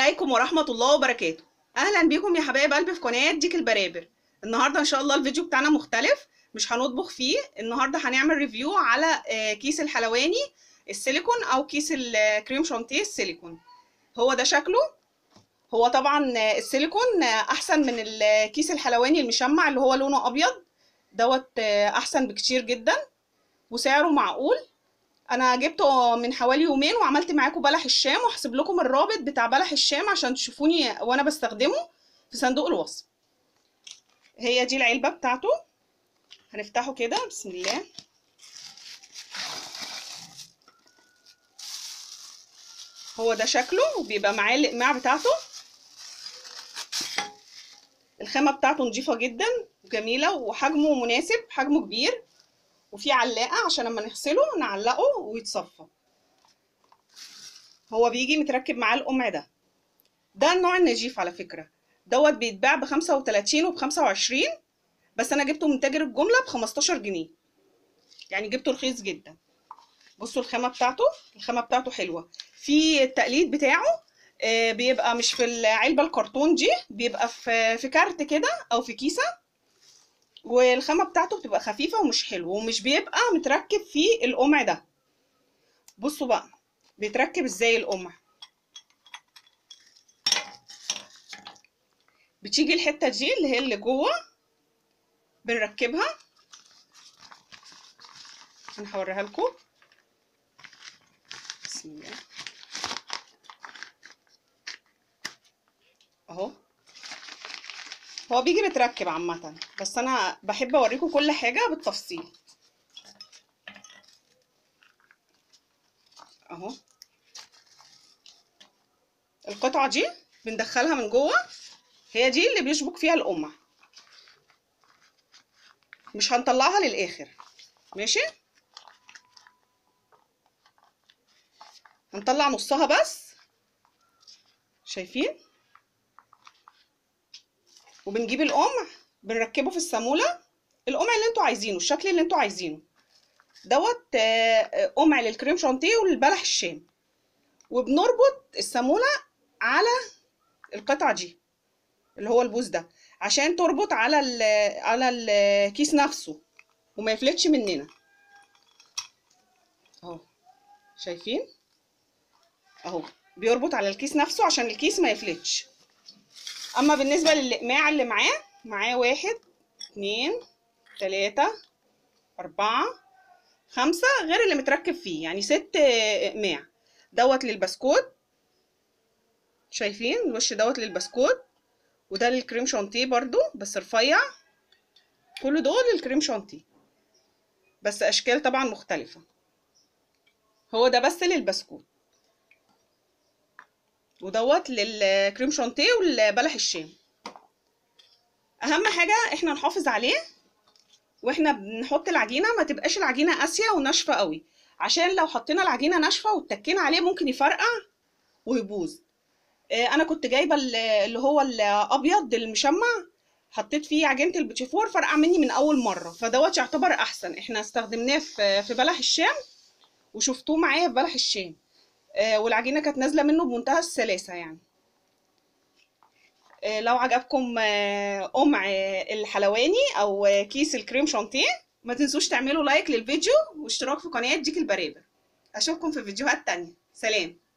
عليكم ورحمة الله وبركاته أهلا بيكم يا حبايب قلبي في قناة ديك البرابر النهاردة إن شاء الله الفيديو بتاعنا مختلف مش هنطبخ فيه النهاردة هنعمل ريفيو على آه، كيس الحلواني السيليكون أو كيس الكريم شانتيه السيليكون هو ده شكله هو طبعا آه، السيليكون آه، أحسن من الكيس الحلواني المشمع اللي هو لونه أبيض دوت آه، أحسن بكتير جدا وسعره معقول انا جبته من حوالي يومين وعملت معاكم بلح الشام وهسيب لكم الرابط بتاع بلح الشام عشان تشوفوني وانا بستخدمه في صندوق الوصف هي دي العلبة بتاعته هنفتحه كده بسم الله هو ده شكله وبيبقى معاه الاقماع بتاعته الخامة بتاعته نظيفة جدا وجميلة وحجمه مناسب حجمه كبير وفي علاقة عشان لما نغسله نعلقه ويتصفى هو بيجي متركب معاه القمع ده ده النوع النجيف على فكرة دوت بيتباع بخمسة وتلاتين وبخمسة وعشرين بس أنا جبته من تاجر الجملة بخمستاشر جنيه يعني جبته رخيص جدا بصوا الخامة بتاعته الخامة بتاعته حلوة في التقليد بتاعه آه، بيبقى مش في العلبة الكرتون دي بيبقى في في كارت كده أو في كيسة والخامة بتاعته بتبقى خفيفة ومش حلو ومش بيبقى متركب فيه القمع ده بصوا بقى بيتركب ازاي القمع بتيجي الحتة دي اللي هي اللي جوه بنركبها انا هوريها لكم بسم الله اهو هو بيجي متركب عامة بس انا بحب اوريكم كل حاجة بالتفصيل اهو القطعة دي بندخلها من جوه هي دي اللي بيشبك فيها القمع مش هنطلعها للاخر ماشي هنطلع نصها بس شايفين وبنجيب القمع بنركبه في الصامولة القمع اللي انتوا عايزينه الشكل اللي انتوا عايزينه دوت آه، آه، قمع للكريم شانتيه والبلح الشام وبنربط الصامولة على القطعة دي اللي هو البوز ده عشان تربط على ال على الكيس نفسه وما يفلتش مننا اهو شايفين اهو بيربط على الكيس نفسه عشان الكيس ما يفلتش اما بالنسبه للاقماع اللي معاه معاه واحد اتنين تلاتة اربعة خمسة غير اللي متركب فيه يعني ست اقماع دوت للبسكوت شايفين الوش دوت للبسكوت وده للكريم شانتيه برضو بس رفيع كل دول للكريم شانتيه بس اشكال طبعا مختلفة هو ده بس للبسكوت ودوت للكريم شانتيه والبلح الشام اهم حاجه احنا نحافظ عليه واحنا بنحط العجينه ما تبقاش العجينه قاسيه وناشفه قوي عشان لو حطينا العجينه ناشفه واتكينا عليه ممكن يفرقع ويبوظ آه، انا كنت جايبه ال- اللي هو الابيض المشمع حطيت فيه عجينه البيتشيفور فرقع مني من اول مره فدوت يعتبر احسن احنا استخدمناه في في بلح الشام وشفتوه معايا في بلح الشام آه، والعجينه كانت نازله منه بمنتهى السلاسه يعني آه، لو عجبكم آه، قمع آه، الحلواني او آه، كيس الكريم شانتيه ما تنسوش تعملوا لايك للفيديو واشتراك في قناه ديك البرابر اشوفكم في فيديوهات تانية سلام